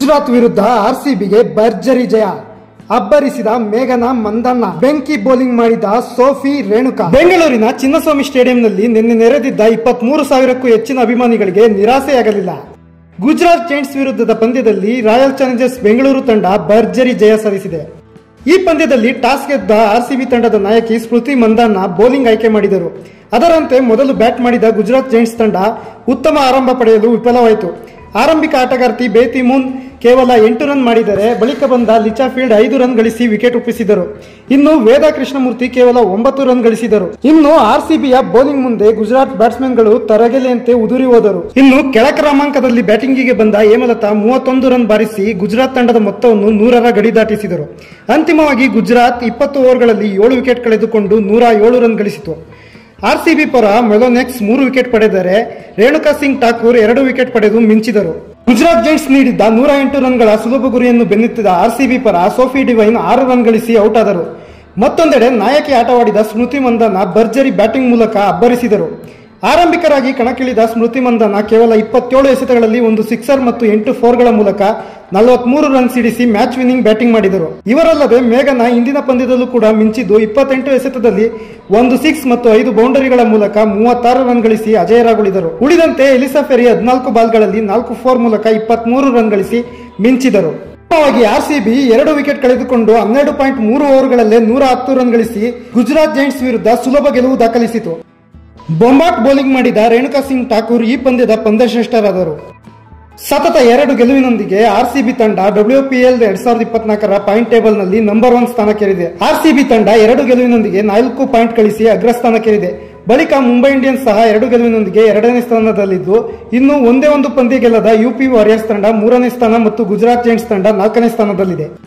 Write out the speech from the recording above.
ಗುಜರಾತ್ ವಿರುದ್ಧ ಆರ್ಸಿಬಿಗೆ ಭರ್ಜರಿ ಜಯ ಅಬ್ಬರಿಸಿದ ಮೇಘನಾ ಮಂದಣ್ಣ ಬೆಂಕಿ ಬೌಲಿಂಗ್ ಮಾಡಿದ ಸೋಫಿ ರೇಣುಕಾ ಬೆಂಗಳೂರಿನ ಚಿನ್ನಸ್ವಾಮಿ ಸ್ಟೇಡಿಯಂನಲ್ಲಿ ನಿನ್ನೆ ನೆರೆದಿದ್ದ ಇಪ್ಪತ್ಮೂರು ಸಾವಿರಕ್ಕೂ ಹೆಚ್ಚಿನ ಅಭಿಮಾನಿಗಳಿಗೆ ನಿರಾಸೆಯಾಗಲಿಲ್ಲ ಗುಜರಾತ್ ಜೈಂಟ್ಸ್ ವಿರುದ್ಧದ ಪಂದ್ಯದಲ್ಲಿ ರಾಯಲ್ ಚಾಲೆಂಜರ್ಸ್ ಬೆಂಗಳೂರು ತಂಡ ಭರ್ಜರಿ ಜಯ ಸಾಧಿಸಿದೆ ಈ ಪಂದ್ಯದಲ್ಲಿ ಟಾಸ್ ಗೆದ್ದ ಆರ್ಸಿಬಿ ತಂಡದ ನಾಯಕಿ ಸ್ಮೃತಿ ಮಂದಣ್ಣ ಬೌಲಿಂಗ್ ಆಯ್ಕೆ ಮಾಡಿದರು ಅದರಂತೆ ಮೊದಲು ಬ್ಯಾಟ್ ಮಾಡಿದ ಗುಜರಾತ್ ಜೈಂಟ್ಸ್ ತಂಡ ಉತ್ತಮ ಆರಂಭ ಪಡೆಯಲು ವಿಫಲವಾಯಿತು ಆರಂಭಿಕ ಆಟಗಾರ್ತಿ ಬೇತಿ ಮೂನ್ ಕೇವಲ ಎಂಟು ರನ್ ಮಾಡಿದರೆ ಬಳಿಕ ಬಂದ ಲಿಚಾ ಫೀಲ್ಡ್ ಐದು ರನ್ ಗಳಿಸಿ ವಿಕೆಟ್ ಒಪ್ಪಿಸಿದರು ಇನ್ನು ವೇದಾ ಕೃಷ್ಣಮೂರ್ತಿ ಕೇವಲ ಒಂಬತ್ತು ರನ್ ಗಳಿಸಿದರು ಇನ್ನು ಆರ್ಸಿಬಿಯ ಬೌಲಿಂಗ್ ಮುಂದೆ ಗುಜರಾತ್ ಬ್ಯಾಟ್ಸ್ಮನ್ಗಳು ತರಗೆಲೆಯಂತೆ ಉದುರಿ ಹೋದರು ಇನ್ನು ಕೆಳ ಕ್ರಮಾಂಕದಲ್ಲಿ ಬ್ಯಾಟಿಂಗಿಗೆ ಬಂದ ಹೇಮಲತಾ ಮೂವತ್ತೊಂದು ರನ್ ಬಾರಿಸಿ ಗುಜರಾತ್ ತಂಡದ ಮೊತ್ತವನ್ನು ನೂರರ ಗಡಿ ದಾಟಿಸಿದರು ಅಂತಿಮವಾಗಿ ಗುಜರಾತ್ ಇಪ್ಪತ್ತು ಓವರ್ಗಳಲ್ಲಿ ಏಳು ವಿಕೆಟ್ ಕಳೆದುಕೊಂಡು ನೂರ ಏಳು ರನ್ ಗಳಿಸಿತು ಆರ್ಸಿಬಿ ಪರ ಮೆಲೋನೆಕ್ಸ್ ಮೂರು ವಿಕೆಟ್ ಪಡೆದರೆ ರೇಣುಕಾ ಸಿಂಗ್ ಠಾಕೂರ್ ಎರಡು ವಿಕೆಟ್ ಪಡೆದು ಮಿಂಚಿದರು ಗುಜರಾತ್ ಜೈಂಟ್ಸ್ ನೀಡಿದ್ದ ನೂರ ಎಂಟು ರನ್ಗಳ ಸುಲಭ ಗುರಿಯನ್ನು ಬೆನ್ನತ್ತಿದ ಆರ್ಸಿಬಿ ಪರ ಸೋಫಿ ಡಿವೈನ್ ಆರು ರನ್ ಗಳಿಸಿ ಔಟ್ ಆದರು ಮತ್ತೊಂದೆಡೆ ನಾಯಕಿ ಆಟವಾಡಿದ ಸ್ಮೃತಿ ಮಂದನ ಭರ್ಜರಿ ಬ್ಯಾಟಿಂಗ್ ಮೂಲಕ ಅಬ್ಬರಿಸಿದರು ಆರಂಭಿಕರಾಗಿ ಕಣಕ್ಕಿಳಿದ ಸ್ಮೃತಿ ಮಂದನ ಕೇವಲ ಇಪ್ಪತ್ತೇಳು ಎಸೆತಗಳಲ್ಲಿ ಒಂದು ಸಿಕ್ಸರ್ ಮತ್ತು ಎಂಟು ಫೋರ್ಗಳ ಮೂಲಕ ನಲವತ್ಮೂರು ರನ್ ಸಿಡಿಸಿ ಮ್ಯಾಚ್ ವಿನ್ನಿಂಗ್ ಬ್ಯಾಟಿಂಗ್ ಮಾಡಿದರು ಇವರಲ್ಲದೆ ಮೇಘನ ಇಂದಿನ ಪಂದ್ಯದಲ್ಲೂ ಕೂಡ ಮಿಂಚಿದ್ದು ಇಪ್ಪತ್ತೆಂಟು ಎಸೆತದಲ್ಲಿ ಒಂದು ಸಿಕ್ಸ್ ಮತ್ತು ಐದು ಬೌಂಡರಿಗಳ ಮೂಲಕ ಮೂವತ್ತಾರು ರನ್ ಗಳಿಸಿ ಅಜಯರಾಗುಳಿದರು ಉಳಿದಂತೆ ಎಲಿಸಾ ಫೆರಿ ಹದಿನಾಲ್ಕು ಬಾಲ್ಗಳಲ್ಲಿ ನಾಲ್ಕು ಫೋರ್ ಮೂಲಕ ಇಪ್ಪತ್ಮೂರು ರನ್ ಗಳಿಸಿ ಮಿಂಚಿದರು ಅಂತಿಮವಾಗಿ ಆರ್ಸಿಬಿ ಎರಡು ವಿಕೆಟ್ ಕಳೆದುಕೊಂಡು ಹನ್ನೆರಡು ಪಾಯಿಂಟ್ ಮೂರು ಓವರ್ಗಳಲ್ಲೇ ನೂರ ಹತ್ತು ರನ್ ಗಳಿಸಿ ಗುಜರಾತ್ ಜೈಂಟ್ಸ್ ವಿರುದ್ಧ ಸುಲಭ ಗೆಲುವು ದಾಖಲಿಸಿತು ಬೊಂಬಾಟ್ ಬೌಲಿಂಗ್ ಮಾಡಿದ ರೇಣುಕಾ ಸಿಂಗ್ ಠಾಕೂರ್ ಈ ಪಂದ್ಯದ ಪಂದ್ಯಶ್ರೇಷ್ಠರಾದರು ಸತತ ಎರಡು ಗೆಲುವಿನೊಂದಿಗೆ ಆರ್ಸಿಬಿ ತಂಡ ಡಬ್ಲ್ಯೂಪಿಎಲ್ ಎರಡ್ ಸಾವಿರದ ಇಪ್ಪತ್ನಾಲ್ಕರ ಪಾಯಿಂಟ್ ಟೇಬಲ್ ನಲ್ಲಿ ನಂಬರ್ ಒನ್ ಸ್ಥಾನಕ್ಕೇರಿದೆ ಆರ್ಸಿಬಿ ತಂಡ ಎರಡು ಗೆಲುವಿನೊಂದಿಗೆ ನಾಲ್ಕು ಪಾಯಿಂಟ್ ಗಳಿಸಿ ಅಗ್ರಸ್ಥಾನಕ್ಕೇರಿದೆ ಬಳಿಕ ಮುಂಬೈ ಇಂಡಿಯನ್ಸ್ ಸಹ ಎರಡು ಗೆಲುವಿನೊಂದಿಗೆ ಎರಡನೇ ಸ್ಥಾನದಲ್ಲಿದ್ದು ಇನ್ನು ಒಂದೇ ಒಂದು ಪಂದ್ಯ ಗೆಲ್ಲದ ಯುಪಿ ವಾರಿಯರ್ಸ್ ತಂಡ ಮೂರನೇ ಸ್ಥಾನ ಮತ್ತು ಗುಜರಾತ್ ಜೈಂಟ್ಸ್ ತಂಡ ನಾಲ್ಕನೇ ಸ್ಥಾನದಲ್ಲಿದೆ